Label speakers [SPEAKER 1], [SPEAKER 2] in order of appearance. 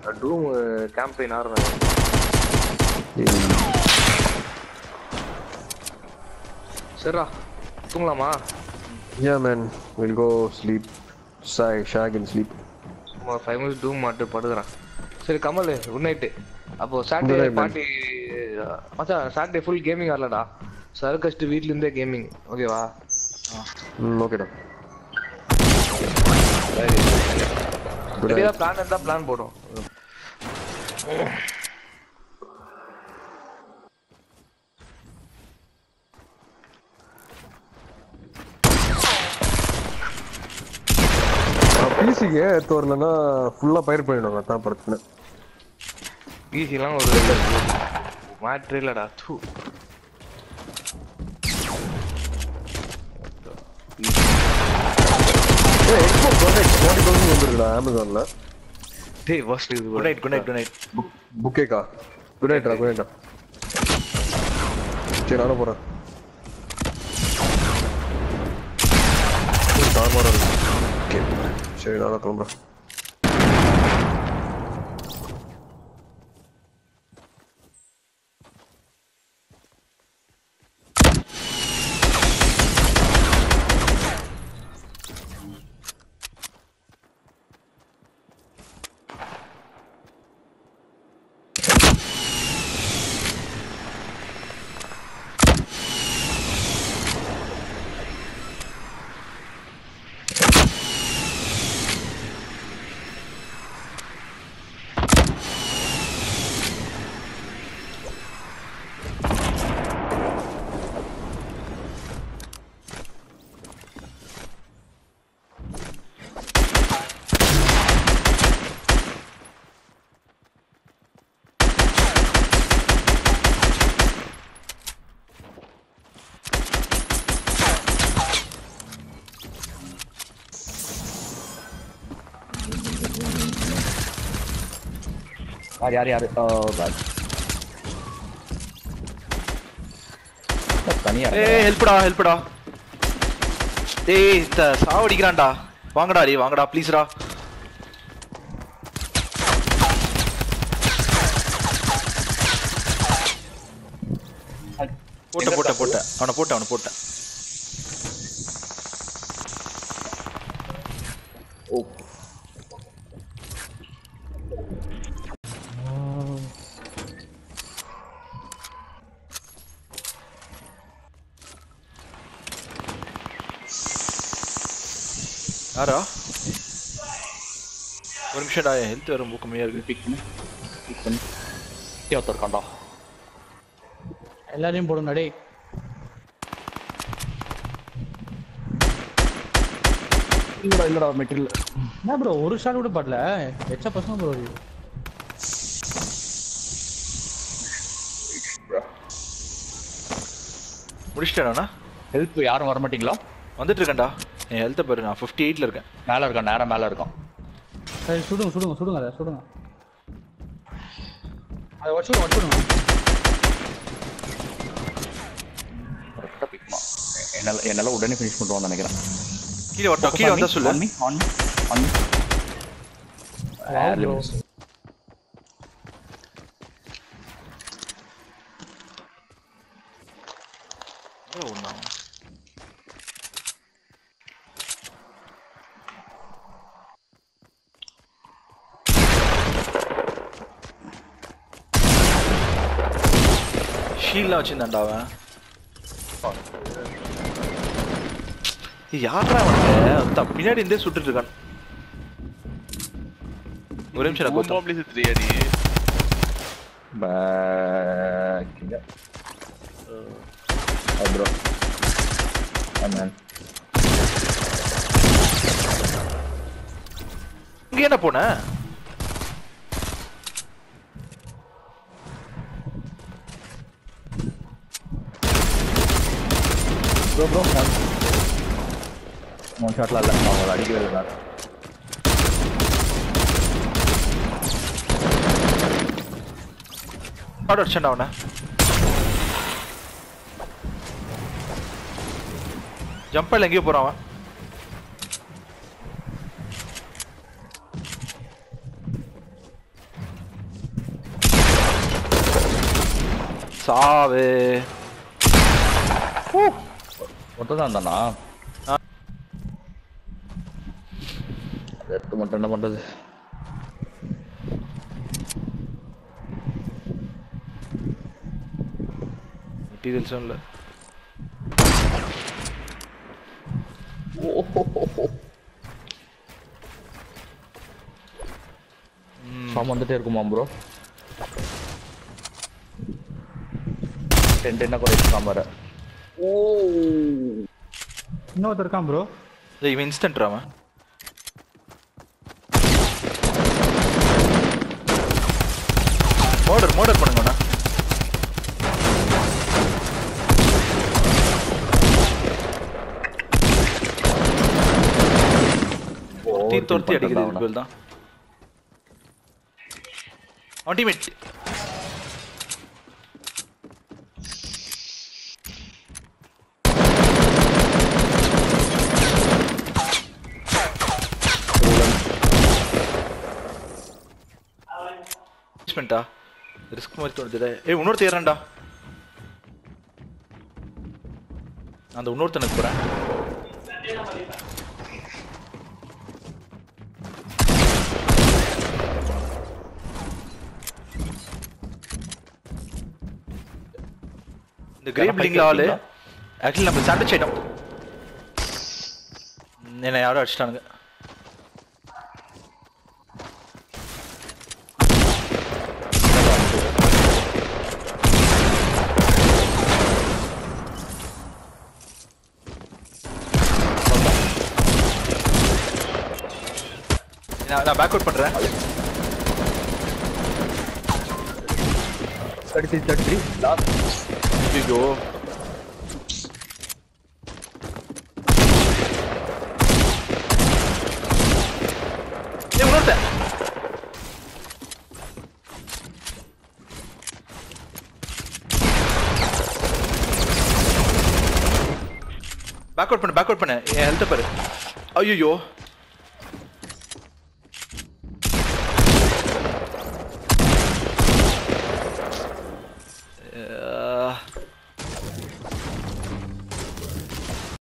[SPEAKER 1] டூம் campaign ஆடுறேன் சரிடா தூங்கலாமா
[SPEAKER 2] Yeah, man. We'll go sleep. Sai, shag and sleep.
[SPEAKER 1] சும்மா ஃபைவ் மினிட்ஸ் டூம் மாட்டு படுக்கிறேன் சரி கமல் குட் நைட்டு அப்போ
[SPEAKER 2] Good
[SPEAKER 1] Saturday
[SPEAKER 2] night, man.
[SPEAKER 1] Party மச்சான் சாட்டர்டே ஃபுல் கேமிங் ஆடலடா சர்க்கஸ்ட் வீட்ல இருந்தே கேமிங் ஓகேவா
[SPEAKER 2] Mm, okay, dog. Good
[SPEAKER 1] ரெடியா
[SPEAKER 2] night.
[SPEAKER 1] பிளான் இருந்தா பிளான் போடும்
[SPEAKER 2] பிசிக்கு எடுத்து வரலன்னா ஃபுல்லா பயிர் பண்ணிடுவாங்க அதான் பிரச்சனை
[SPEAKER 1] ஈஸிலாம் ஒரு மேட்ரு இல்லடா தூ
[SPEAKER 2] ஏய் எக்ஸ்போர்ட் ப்ராடக்ட் ஃபார்ட்டி தௌசண்ட் வந்துருக்குடா அமேசான்ல
[SPEAKER 1] டேய் ஃபர்ஸ்ட் இது
[SPEAKER 3] good night good night good night
[SPEAKER 2] புக்கேக்கா குட் நைட்ரா குட் நைட்டா சரி நானும் போறேன் தார்மாரா இருக்கு ஓகே சரி நானும் கிளம்புறேன்
[SPEAKER 4] யார் யார் யார் ஓ காட் தனியா
[SPEAKER 3] ஏய் ஹெல்ப்டா ஹெல்ப்டா டேய் இந்த சாவடிக்கிறான்டா வாங்கடா டேய் வாங்கடா ப்ளீஸ்டா போட்ட போட்ட போட்ட அவனை போட்ட அவனை போட்டேன்
[SPEAKER 4] ஓ
[SPEAKER 3] யாரா ஒரு நிமிஷம்டா என் ஹெல்த் வேற ரொம்ப கம்மியா இருக்கு
[SPEAKER 4] பிக் பண்ணு பிக் பண்ணு இங்கே ஒருத்தர் இருக்கான்டா
[SPEAKER 5] எல்லாரையும் போடுங்க டேய்
[SPEAKER 4] இல்லடா இல்லடா மெட்டீரியல்
[SPEAKER 5] என்ன ப்ரோ ஒரு ஷாட் கூட படல எச்சா பசங்க ப்ரோ
[SPEAKER 3] முடிச்சிட்டேனா
[SPEAKER 4] ஹெல்ப் யாரும் வர மாட்டீங்களா
[SPEAKER 3] வந்துட்டு இருக்கேன்டா என் ஹெல்த்தை பாரு நான் ஃபிஃப்டி எயிட்ல இருக்கேன்
[SPEAKER 4] மேலே இருக்கான் நேரம் மேலே இருக்கான்
[SPEAKER 5] சரி சுடுங்க சுடுங்க சுடுங்க அதை சுடுங்க அதை வச்சுடுங்க வச்சுடுங்க
[SPEAKER 4] கரெக்டாக பிக் பண்ணான் என்னால் என்னால் உடனே ஃபினிஷ் பண்ணுவான்னு நினைக்கிறேன்
[SPEAKER 3] கீழே வரட்டும் கீழே வந்தா சொல்லு
[SPEAKER 4] on me on on me
[SPEAKER 5] bro.
[SPEAKER 3] ஒன்றா ஷீல்ட்லாம் வச்சிருந்தான்டா அவன் ஏய், யார்ரா அவனுக்கு அதான் பின்னாடி இருந்தே சுட்டுட்டு இருக்கான் ஒரு நிமிஷம் நான் கௌதம்.
[SPEAKER 6] ப்ளீஸ் தெரியாடி
[SPEAKER 4] பேக் ப்ரோ மேன்
[SPEAKER 3] இங்க என்ன போன
[SPEAKER 4] ப்ரோ ப்ரோ மூணு ஷாட்லாம் இல்லை அவங்கள அடிக்கவே இல்லை நான்
[SPEAKER 3] ஆடு அடிச்சான்டா அவனை ஜம்பல் எங்கேயோ போறான் அவன் சாவு
[SPEAKER 4] மொத்தம் தான் தானா எடுத்து மட்டும் என்ன பண்றது
[SPEAKER 3] மெட்டீரியல்ஸும் இல்லை
[SPEAKER 4] ஃபார்ம் வந்துட்டே இருக்குமா ப்ரோ டென் டென்னா குறைச்சு சாம்பார்
[SPEAKER 5] இன்னொருத்தர் இருக்கான் ப்ரோ
[SPEAKER 3] இல்லை இவன் இன்ஸ்டன்ட் அவன் மோடர் மோடர் பண்ணுங்கண்ணா துரத்தி துரத்தி அடிக்குது இதுக்கு தான் அவன் டீமேட் பண்ணிட்டா ரிஸ்க் மாதிரி தோணுது ஏய் இன்னொருத்த ஏறான்டா அந்த இன்னொருத்தனுக்கு போறேன் இந்த கிரே பில்டிங்ல ஆளு ஆக்சுவலி நம்ம சாண்ட்விச் ஐட்டம் என்ன யாரோ அடிச்சிட்டானுங்க நான் நான் பேக் அவுட் பண்றேன்
[SPEAKER 4] thirty three thirty three last
[SPEAKER 3] ஐயோ ஏய் இன்னொருத்தன் பேக் அவுட் பண்ணு பேக் அவுட் பண்ணு என் ஹெல்த் பாரு ஐயோ